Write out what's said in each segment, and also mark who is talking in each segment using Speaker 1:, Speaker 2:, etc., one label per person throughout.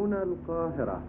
Speaker 1: هنا القاهرة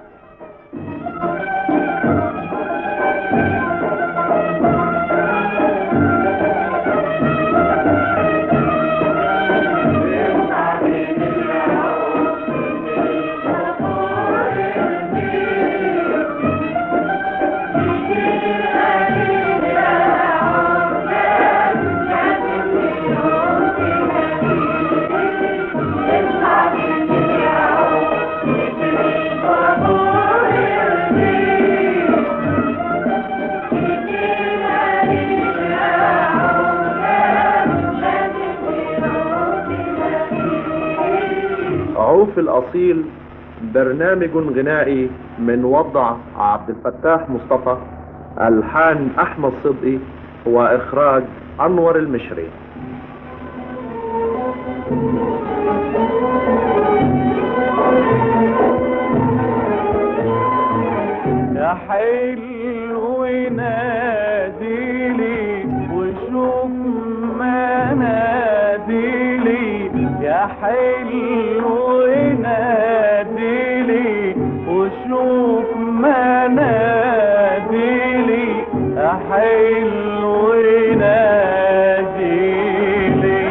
Speaker 1: عوف الأصيل برنامج غنائي من وضع عبد الفتاح مصطفى ألحان أحمد صدقي وإخراج أنور المشري
Speaker 2: يا حلو ناديلي وشوف مناديلي يا حلو ناديلي وشوف مناديلي يا حلو ناديلي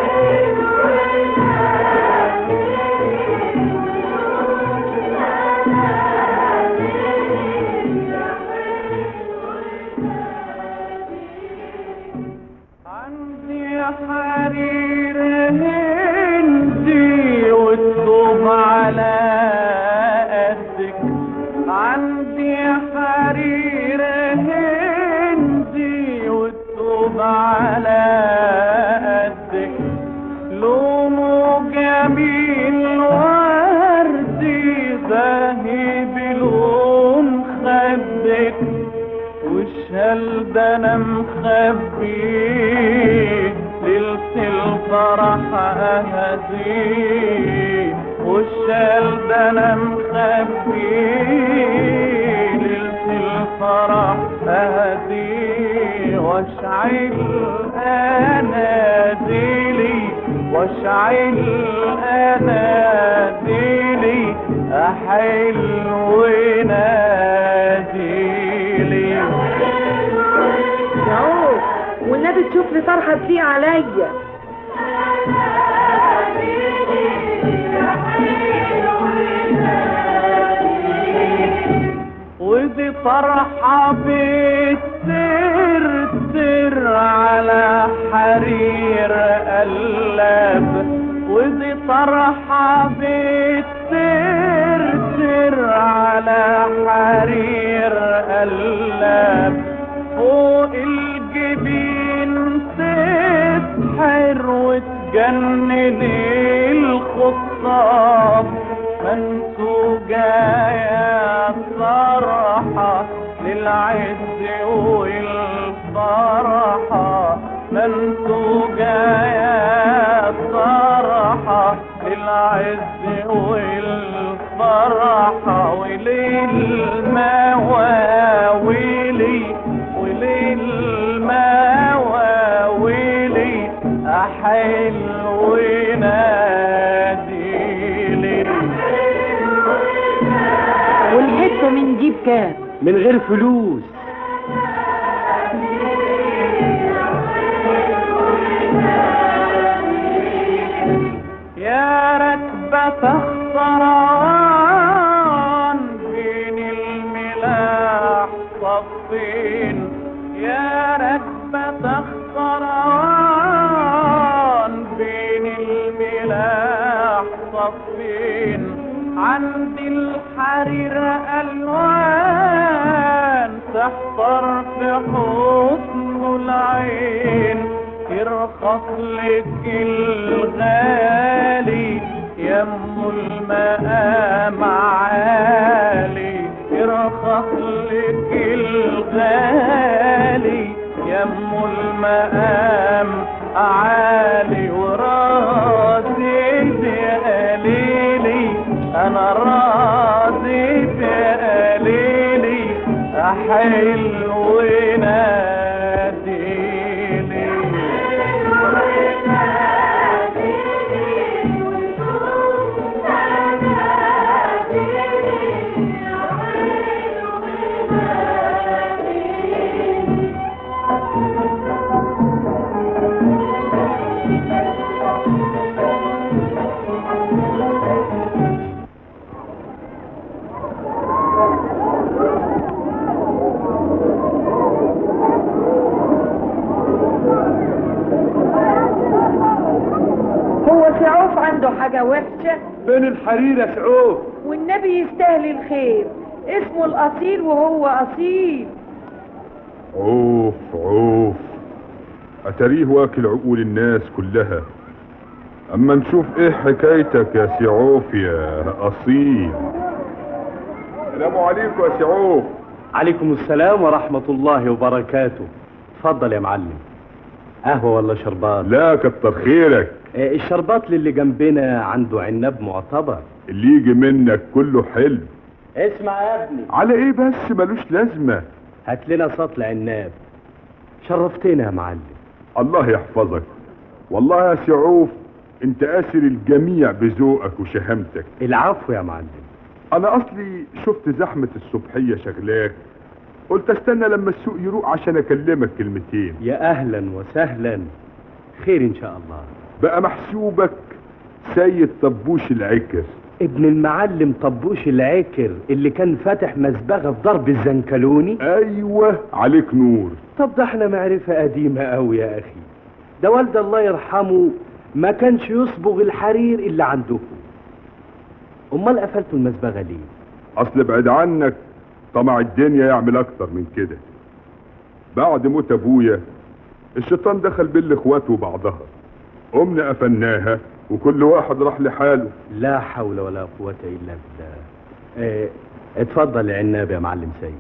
Speaker 2: عندي حرير هندي والثوب على قدك عندي حرير هندي والثوب على قدك لونه جميل وردي زاهي بلون خدك والشال ده انا مخبيه ليلة الفرح اهديه والشال ده انا مخبيه ليلة الفرح اهديه واشعل اناديلي واشعل اناديلي احلو ناديلي
Speaker 3: عوف والنبي تشوف لي طرحه تليق عليا
Speaker 2: ودي فرحة بتسر سر على حرير قلب ودي فرحة بتسر سر على حرير قلب فوق الجبين تسحر وتجنن الخطاب منسوجة يا فرحة للعز والفرحة منسوجة يا فرحة للعز والفرحة وللمواويلي وللمواويلي أحلو ناديلي
Speaker 3: والحته من جيب كام
Speaker 4: من غير فلوس
Speaker 2: يا ركبة اختران بين الملاح صفين يا ركبة اختران بين الملاح صفين عند الحرير ألوان تحضر في حسن العين يرخص لك الغالي يم المقام عالي يرخص لك الغالي يم المقام عالي وراسي بقليلي انا راضي بقليلي حلو ناديلي
Speaker 4: الحرير يا سعوف
Speaker 3: والنبي يستاهل الخير اسمه الأصيل وهو أصيل
Speaker 5: عوف عوف اتاريه واكل عقول الناس كلها اما نشوف ايه حكايتك يا سي عوف يا اصيل السلام عليكم يا سي عوف
Speaker 4: عليكم السلام ورحمة الله وبركاته اتفضل يا معلم قهوة ولا شربات
Speaker 5: لا كتر خيرك
Speaker 4: آه، الشربات اللي جنبنا عنده عناب معتبر
Speaker 5: اللي يجي منك كله حلو
Speaker 4: اسمع يا ابني
Speaker 5: على ايه بس ملوش لازمة
Speaker 4: هات لنا سطل عناب شرفتنا يا معلم
Speaker 5: الله يحفظك والله يا سي عوف انت اسر الجميع بذوقك وشهامتك
Speaker 4: العفو يا معلم
Speaker 5: انا اصلي شفت زحمة الصبحية شغلاك قلت استنى لما السوق يروق عشان اكلمك كلمتين
Speaker 4: يا اهلا وسهلا خير ان شاء الله
Speaker 5: بقى محسوبك سيد طبوش العكر
Speaker 4: ابن المعلم طبوش العكر اللي كان فاتح مزبغة في ضرب الزنكلوني
Speaker 5: ايوه عليك نور
Speaker 4: طب ده احنا معرفة قديمة قوي يا اخي ده والد الله يرحمه ما كانش يصبغ الحرير الا عندكم امال قفلتوا المزبغة ليه
Speaker 5: اصل بعد عنك طمع الدنيا يعمل اكتر من كده بعد موت ابويا الشيطان دخل بين الاخوات وبعضها قمنا قفلناها وكل واحد راح لحاله
Speaker 4: لا حول ولا قوة الا بالله اه اتفضل يا عناب يا معلم سيد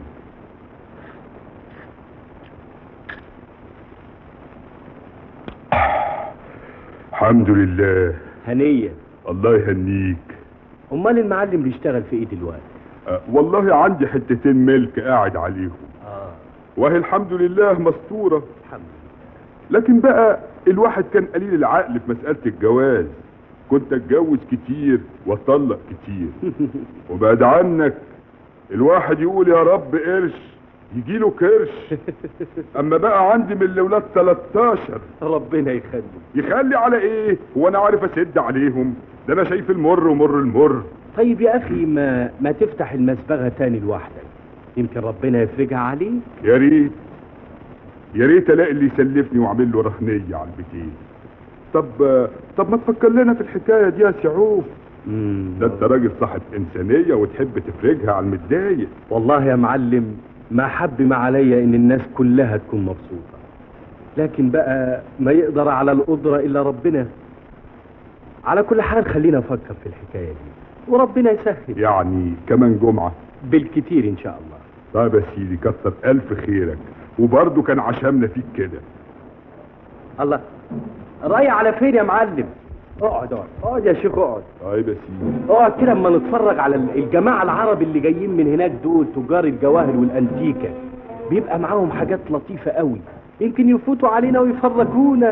Speaker 5: الحمد لله
Speaker 4: هنية
Speaker 5: الله يهنيك
Speaker 4: امال المعلم بيشتغل في ايه دلوقتي
Speaker 5: أه والله عندي حتتين ملك قاعد عليهم
Speaker 4: اه
Speaker 5: وهي الحمد لله مستورة
Speaker 4: الحمد
Speaker 5: لكن بقى الواحد كان قليل العقل في مسألة الجواز كنت اتجوز كتير واطلق كتير وبعد عنك الواحد يقول يا رب قرش يجيله كرش اما بقى عندي من الاولاد 13
Speaker 4: ربنا يخلي
Speaker 5: يخلي على ايه هو انا عارف اسد عليهم ده انا شايف المر ومر المر
Speaker 4: طيب يا اخي ما ما تفتح المسبغة تاني لوحدك يمكن ربنا يفرجها عليك
Speaker 5: يا ريت يا ريت الاقي اللي يسلفني واعمل له رهنيه على البيتين طب طب ما تفكر لنا في الحكايه دي يا سعوف
Speaker 4: مم.
Speaker 5: ده انت راجل صاحب انسانيه وتحب تفرجها على المتضايق
Speaker 4: والله يا معلم ما حب ما عليا ان الناس كلها تكون مبسوطة لكن بقى ما يقدر على القدرة الا ربنا على كل حال خلينا نفكر في الحكاية دي وربنا يسهل
Speaker 5: يعني كمان جمعه
Speaker 4: بالكتير ان شاء الله
Speaker 5: طيب يا سيدي كتر الف خيرك وبرضه كان عشمنا فيك كده
Speaker 4: الله رايح على فين يا معلم اقعد اقعد اقعد يا شيخ اقعد
Speaker 5: طيب يا سيدي
Speaker 4: اقعد كده اما نتفرج على ال- الجماعة العرب اللي جايين من هناك دول تجار الجواهر والانتيكة بيبقى معاهم حاجات لطيفة قوي يمكن يفوتوا علينا ويفرجونا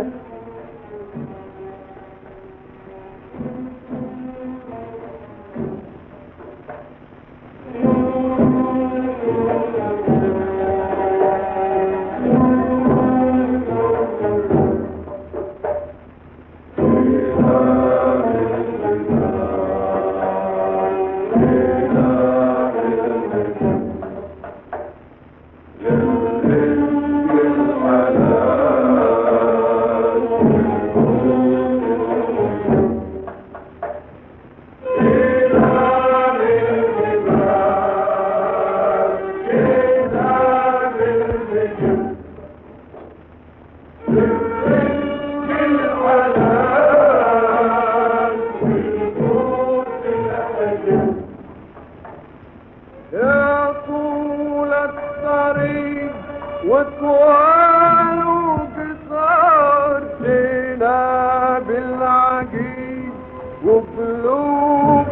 Speaker 2: يا طول الطريق وطوال قصار جينا بالعقيد وقلوب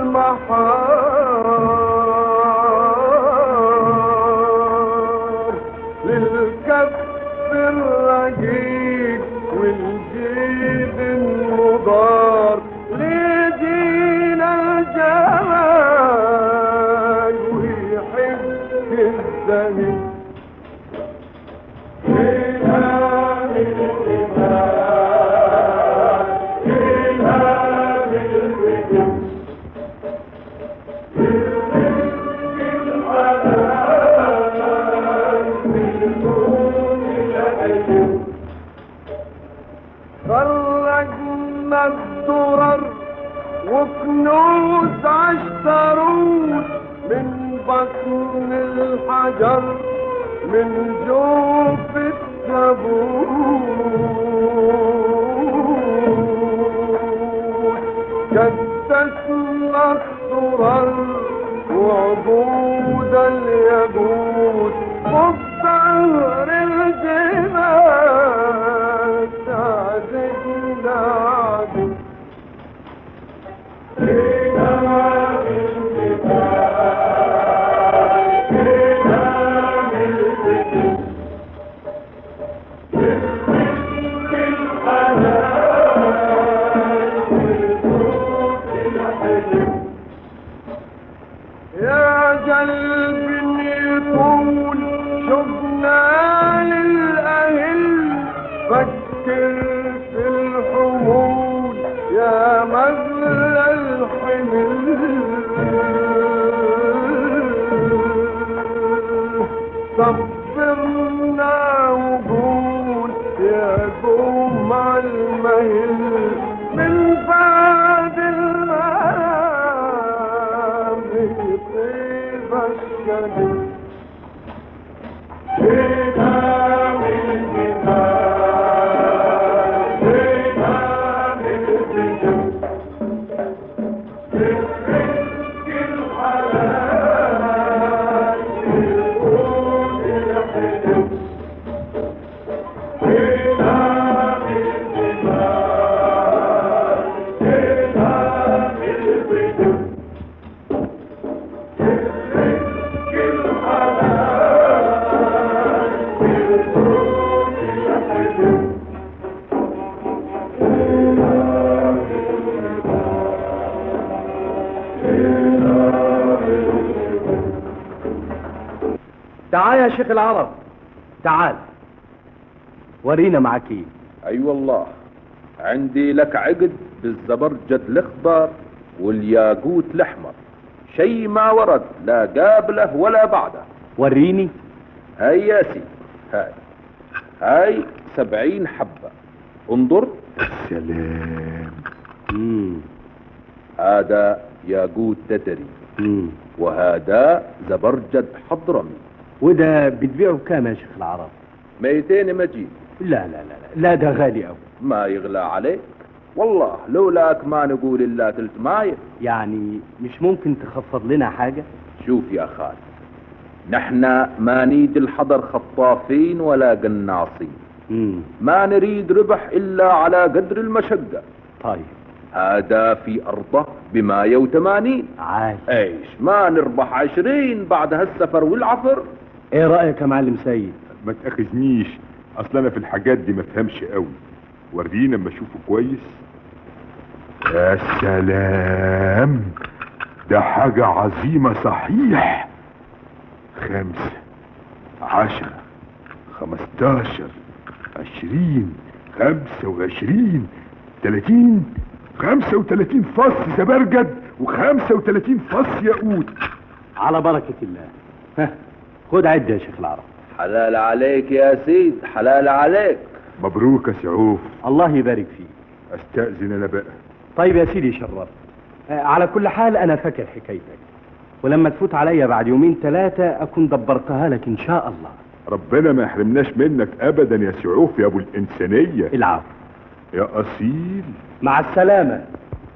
Speaker 2: المحار للكف الرقيق والجيد المضار لدينا الجمال ويحب الزمن خرجنا الدرر وكنوز عشتروت من بطن الحجر من جوف التابوت كدسنا الصرر وعبود اليهود والظهر الجبال تعزقنا عدو يا قلب يطول شفنا للأهل فكر في الحمول يا مغلى الحمل صبرنا وقول يا قوم المهل من بعد المنام يطيب الشجر
Speaker 4: تعال يا شيخ العرب تعال ورينا معاك ايه
Speaker 6: اي والله عندي لك عقد بالزبرجد الاخضر والياقوت الاحمر شيء ما ورد لا قابله ولا بعده
Speaker 4: وريني
Speaker 6: هاي يا سيدي هاي هاي سبعين حبة انظر
Speaker 5: سلام
Speaker 4: مم.
Speaker 6: هذا ياقوت تتري
Speaker 4: مم.
Speaker 6: وهذا زبرجد حضرمي
Speaker 4: وده بتبيعه بكام يا شيخ العرب
Speaker 6: ميتين مجيد
Speaker 4: لا لا لا لا, لا ده غالي قوي
Speaker 6: ما يغلى عليك والله لولاك ما نقول الا تلت مايل
Speaker 4: يعني مش ممكن تخفض لنا حاجة
Speaker 6: شوف يا خالد نحن ما نيد الحضر خطافين ولا قناصين
Speaker 4: مم.
Speaker 6: ما نريد ربح الا على قدر المشقة
Speaker 4: طيب
Speaker 6: هذا في ارضه بماية وثمانين
Speaker 4: عال
Speaker 6: ايش ما نربح عشرين بعد هالسفر والعفر
Speaker 4: ايه رأيك يا معلم سيد
Speaker 5: ما تاخذنيش اصل انا في الحاجات دي ما فهمش قوي ورينا اما اشوفه كويس يا سلام ده حاجة عظيمة صحيح خمسة عشرة خمستاشر عشرين خمسة وعشرين تلاتين خمسة وتلاتين فص زبرجد وخمسة وتلاتين فص ياقوت
Speaker 4: على بركة الله ها خد عد يا شيخ العرب
Speaker 6: حلال عليك يا سيد حلال عليك
Speaker 5: مبروك يا سعوف
Speaker 4: الله يبارك فيك
Speaker 5: استأذن انا بقى
Speaker 4: طيب يا سيدي شرف آه، على كل حال انا فاكر حكايتك ولما تفوت عليا بعد يومين ثلاثة اكون دبرتها لك ان شاء الله
Speaker 5: ربنا ما يحرمناش منك ابدا يا سعوف يا ابو الانسانية
Speaker 4: العفو
Speaker 5: يا اصيل
Speaker 4: مع السلامة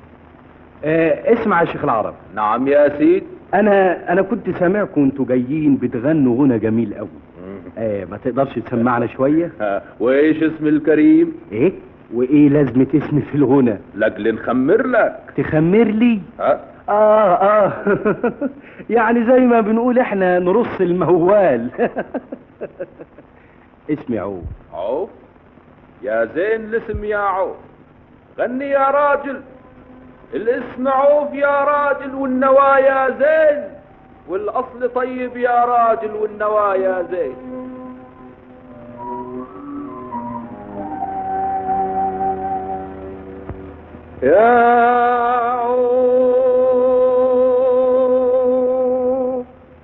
Speaker 4: آه اسمع يا شيخ العرب
Speaker 6: نعم يا سيد
Speaker 4: انا انا كنت سامعكم انتوا جايين بتغنوا غنى جميل قوي آه ما تقدرش تسمعنا شوية
Speaker 6: ها، وايش اسم الكريم
Speaker 4: ايه وايه لازمة اسمي في الغنى
Speaker 6: لك نخمر لك
Speaker 4: تخمر لي
Speaker 6: ها
Speaker 4: اه اه يعني زي ما بنقول احنا نرص الموال اسمي عوف
Speaker 6: عوف يا زين الاسم يا عوف غني يا راجل الاسم عوف يا راجل والنوايا زين والاصل طيب يا راجل والنوايا زين
Speaker 2: يا عوف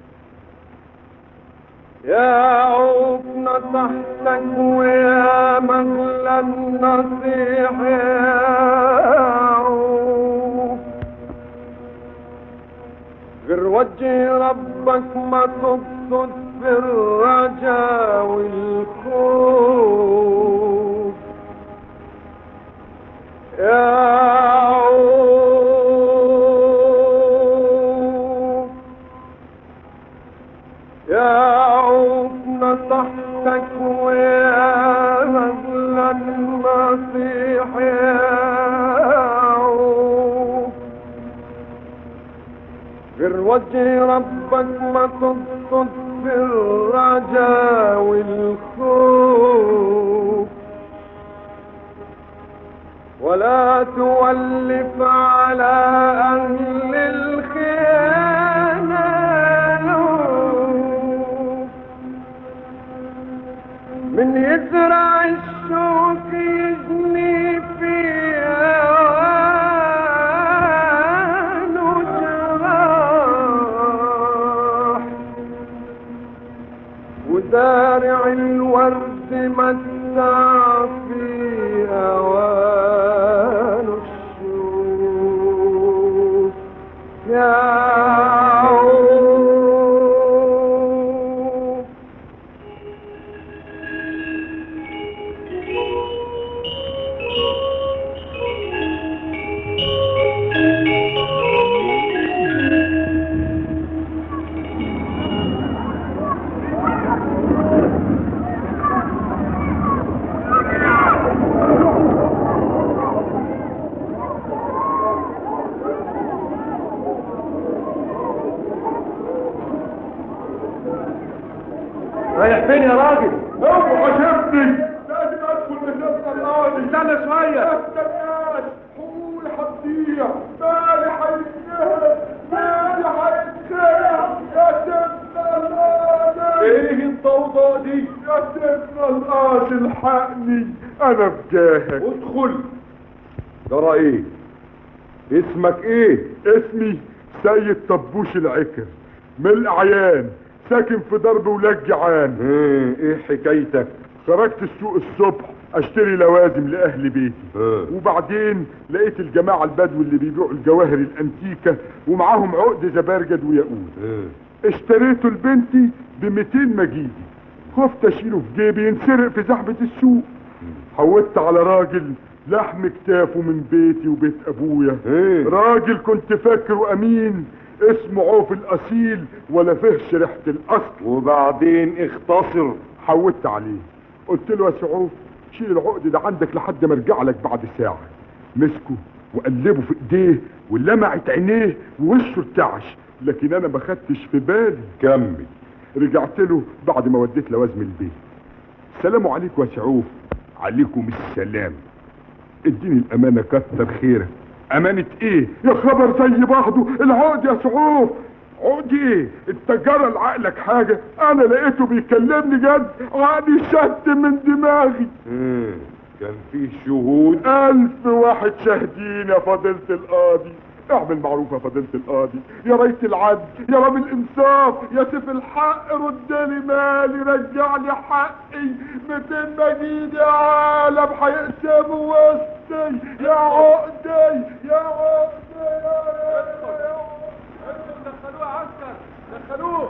Speaker 2: يا عوف نصحتك ويا مغلى النصيح يا عوف غير وجه ربك ما تقصد في الرجا والخوف يا عوف يا عوف نصحتك ويا أغلى النصيح يا عوف غير وجه ربك ما تقصد في الرجا والخوف ولا تولف على أهل الخيانة لوف. من يزرع الشوك يجني في أوانه جراح ودارع الورد متع في أوان الشوك يا عوف
Speaker 1: رايح فين يا راجل؟
Speaker 5: اوعى شفتني لازم ادخل مسافه الارض
Speaker 1: استنى شوية
Speaker 5: ما استناش حقول هتضيع مالي هيتنهب مالي هيتخرع يا سيدنا القاضي
Speaker 1: ايه الضوضاء دي؟
Speaker 5: يا سيدنا القاضي الحقني انا في جاهك
Speaker 1: ادخل
Speaker 5: ترى ايه اسمك ايه اسمي سيد طبوش العكر من الاعيان ساكن في درب ولاد جعان ايه حكايتك خرجت السوق الصبح اشتري لوازم لاهل بيتي وبعدين لقيت الجماعه البدو اللي بيبيعوا الجواهر الانتيكه ومعاهم عقد زبرجد وياقوت اشتريته لبنتي ب 200 مجيدي خفت اشيله في جيبي ينسرق في زحمه السوق حودت على راجل لحم كتافه من بيتي وبيت ابويا راجل كنت فاكره امين اسمه عوف الاصيل ولا فيهش ريحه الاصل وبعدين اختصر حودت عليه قلت له يا سعوف شيل العقد ده عندك لحد ما ارجع لك بعد ساعه مسكه وقلبه في ايديه ولمعت عينيه ووشه ارتعش لكن انا ما خدتش في بالي كمل رجعت له بعد ما وديت لوازم البيت السلام عليكم يا سعوف عليكم السلام اديني الامانه كتر خيرك امانه ايه يا خبر زي بعضه العقد يا سعوف عقد ايه انت جرى لعقلك حاجه انا لقيته بيكلمني جد عقلي شت من دماغي كان في شهود الف واحد شاهدين يا فضيله القاضي اعمل معروف يا فضيلة القاضي يا ريت العدل يا رب الانصاف يا سيف الحق رد لي مالي رجع لي حقي 200 مجيد يا عالم هيقسموا وسطي يا عقدي يا عقدي يا
Speaker 6: دخلوه عسكر دخلوه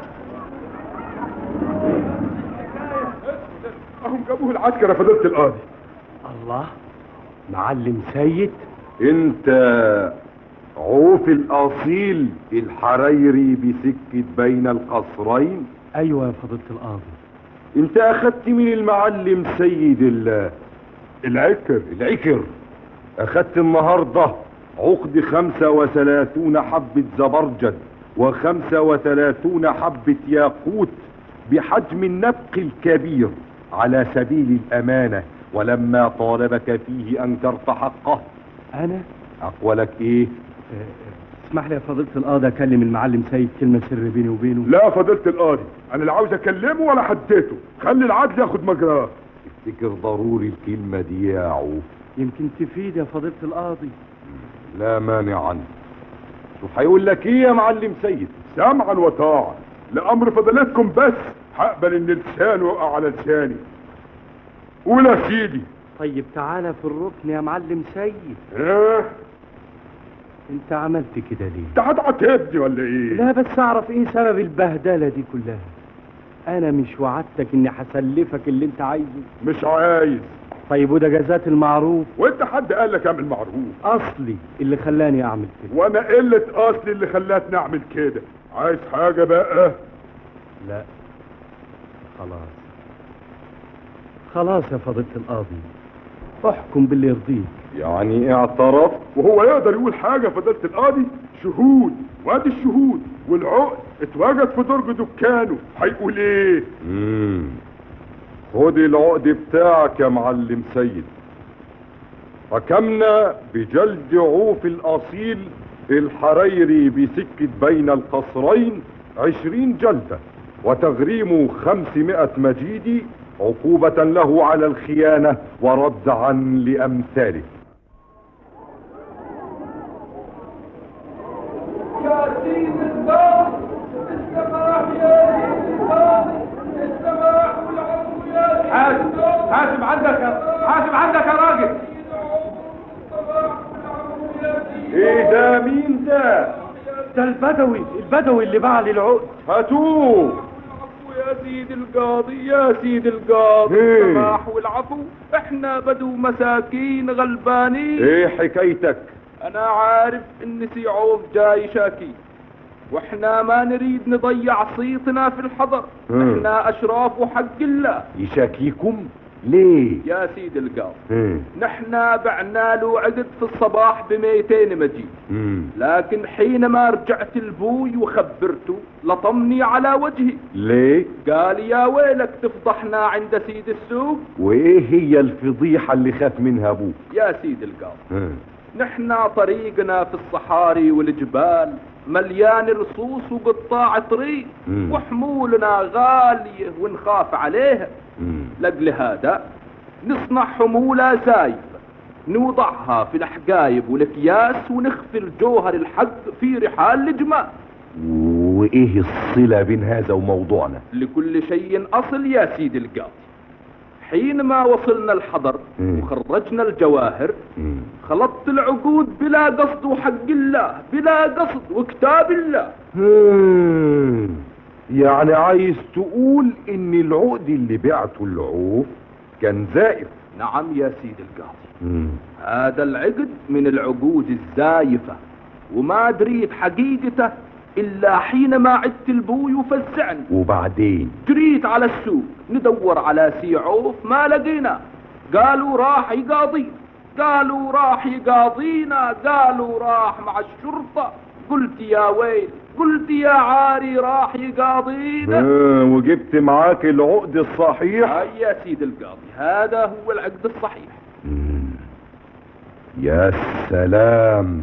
Speaker 5: اهم جابوه العسكر يا فضيلة القاضي
Speaker 4: الله معلم سيد
Speaker 7: انت عوف الاصيل الحريري بسكة بين القصرين
Speaker 4: ايوه يا فضيلة القاضي
Speaker 7: انت اخدت من المعلم سيد ال-
Speaker 5: العكر
Speaker 7: العكر اخدت النهاردة عقد خمسة وثلاثون حبة زبرجد وخمسة وثلاثون حبة ياقوت بحجم النبق الكبير على سبيل الامانة ولما طالبك فيه انكرت حقه
Speaker 4: انا
Speaker 7: اقولك ايه
Speaker 4: آه، اسمح لي يا فضيلة القاضي اكلم المعلم سيد كلمة سر بيني وبينه
Speaker 5: لا يا فضيلة القاضي انا لا عاوز اكلمه ولا حديته خلي العدل ياخد مجراه
Speaker 7: افتكر ضروري الكلمة دي يا عوف
Speaker 4: يمكن تفيد يا فضيلة القاضي
Speaker 7: لا مانع عنه شوف هيقول لك ايه يا معلم سيد
Speaker 5: سمعا وطاعا لامر فضيلتكم بس هقبل ان لسانه يقع على لساني قول يا سيدي
Speaker 4: طيب تعالى في الركن يا معلم سيد
Speaker 5: اه
Speaker 4: انت عملت كده ليه
Speaker 5: انت هتعاتبني ولا ايه
Speaker 4: لا بس اعرف ايه سبب البهدله دي كلها انا مش وعدتك اني هسلفك اللي انت عايزه
Speaker 5: مش عايز
Speaker 4: طيب وده جزات المعروف
Speaker 5: وانت حد قال لك اعمل معروف
Speaker 4: اصلي اللي خلاني اعمل كده
Speaker 5: وانا قلة اصلي اللي خلاتني اعمل كده عايز حاجة بقى
Speaker 4: لا خلاص خلاص يا فضيلة القاضي احكم باللي يرضيك
Speaker 7: يعني اعترف
Speaker 5: وهو يقدر يقول حاجة فضيلة القاضي شهود وادي الشهود والعقد اتواجد في درج دكانه هيقول ايه
Speaker 7: مم. خد العقد بتاعك يا معلم سيد حكمنا بجلد عوف الأصيل الحريري بسكة بين القصرين عشرين جلدة وتغريم خمسمائة مجيدي عقوبة له على الخيانة وردعا لأمثاله
Speaker 6: يا سيد القاضي السماح يا سيد القاضي السماح والعفو يا سيد
Speaker 1: حاسب
Speaker 6: القاضي
Speaker 1: حاسب عندك يا حاسب عندك يا راجل
Speaker 7: ايه ده مين ده
Speaker 4: ده البدوي البدوي اللي باع لي العقد
Speaker 7: هاتوه
Speaker 6: العفو يا سيد القاضي يا سيد القاضي
Speaker 7: إيه؟
Speaker 6: السماح والعفو احنا بدو مساكين غلبانين
Speaker 7: ايه حكايتك
Speaker 6: انا عارف ان سيعوف جاي شاكي واحنا ما نريد نضيع صيتنا في الحضر
Speaker 7: مم.
Speaker 6: احنا اشراف حق الله
Speaker 7: يشاكيكم ليه
Speaker 6: يا سيد القاضي
Speaker 7: مم.
Speaker 6: نحن بعنا له عقد في الصباح ب 200 مجيد
Speaker 7: مم.
Speaker 6: لكن حينما رجعت البوي وخبرته لطمني على وجهي
Speaker 7: ليه
Speaker 6: قال يا ويلك تفضحنا عند سيد السوق
Speaker 7: وايه هي الفضيحة اللي خاف منها ابوك
Speaker 6: يا سيد القاضي
Speaker 7: مم.
Speaker 6: نحن طريقنا في الصحاري والجبال مليان رصوص وقطاع طريق
Speaker 7: مم.
Speaker 6: وحمولنا غالية ونخاف عليها
Speaker 7: مم.
Speaker 6: لأجل هذا نصنع حمولة زايفة نوضعها في الحقايب والأكياس ونخفي الجوهر الحق في رحال الجمال
Speaker 7: وايه الصلة بين هذا وموضوعنا
Speaker 6: لكل شيء أصل يا سيدي القاضي حينما وصلنا الحضر
Speaker 7: مم.
Speaker 6: وخرجنا الجواهر
Speaker 7: مم.
Speaker 6: خلطت العقود بلا قصد وحق الله بلا قصد وكتاب الله
Speaker 7: مم. يعني عايز تقول ان العقد اللي بعته العوف كان زائف
Speaker 6: نعم يا سيدي القاضي
Speaker 7: مم.
Speaker 6: هذا العقد من العقود الزايفة وما دريت حقيقته إلا حينما عدت البوي وفزعني
Speaker 7: وبعدين
Speaker 6: جريت على السوق ندور على سيعوف ما لقينا قالوا راح يقاضينا قالوا راح يقاضينا قالوا راح مع الشرطة قلت يا ويل قلت يا عاري راح يقاضينا
Speaker 7: آه وجبت معاك العقد الصحيح
Speaker 6: هاي يا سيد القاضي هذا هو العقد الصحيح
Speaker 7: مم. يا سلام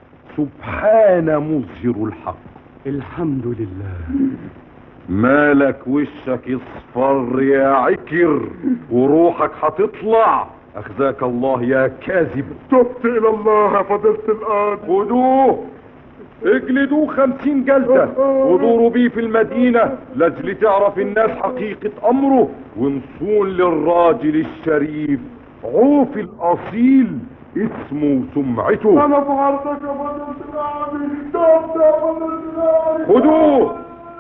Speaker 7: سبحان مظهر الحق
Speaker 4: الحمد لله
Speaker 7: مالك وشك اصفر يا عكر وروحك هتطلع اخزاك الله يا كاذب
Speaker 5: تبت الى الله يا فضيلة القاضي
Speaker 7: خدوه اجلدوه خمسين جلدة ودوروا بيه في المدينة لاجل تعرف الناس حقيقة امره ونصون للراجل الشريف عوف الاصيل اسمه وسمعته
Speaker 5: انا في عرضك يا فضيلة القاضي تبت يا فضيلة القاضي
Speaker 7: خدوه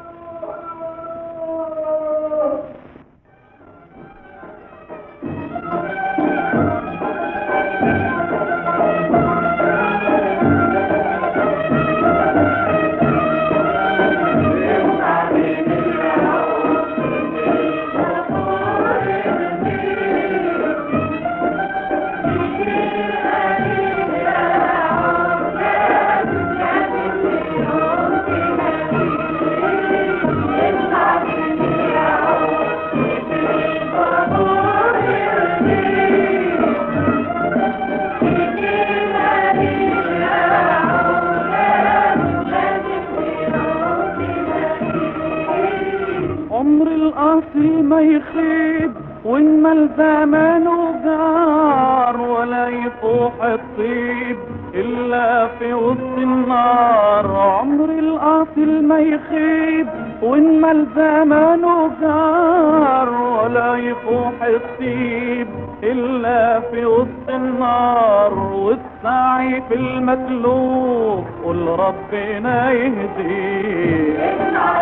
Speaker 8: عمر القصر ما يخيب وانمل زمانه جار ولا يفوح الطيب الا في وسط النار عمر القصر ما يخيب وانمل زمانه جار ولا يفوح الطيب الا في وسط النار والطيب سعي في المطلوب قول ربنا يهديك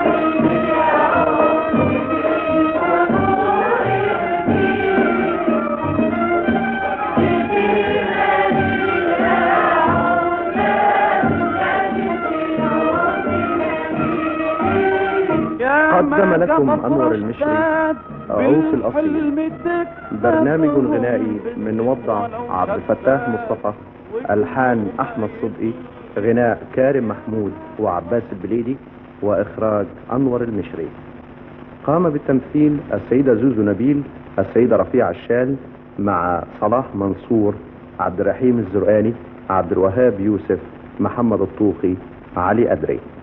Speaker 8: يا
Speaker 9: قدم
Speaker 8: ما
Speaker 9: لكم
Speaker 8: جاب
Speaker 9: أنور المشري
Speaker 8: فرشاد
Speaker 9: عروس الأصيل.
Speaker 8: بالحلم تكسب
Speaker 9: برنامج غنائي من وضع
Speaker 8: ولو
Speaker 9: عبد
Speaker 8: شتات.
Speaker 9: الفتاح مصطفى ألحان أحمد صدقي غناء كارم محمود وعباس البليدي وإخراج أنور المشري قام بالتمثيل السيدة زوزو نبيل السيدة رفيعة الشال مع صلاح منصور عبد الرحيم الزرقاني عبد الوهاب يوسف محمد الطوخي علي أدري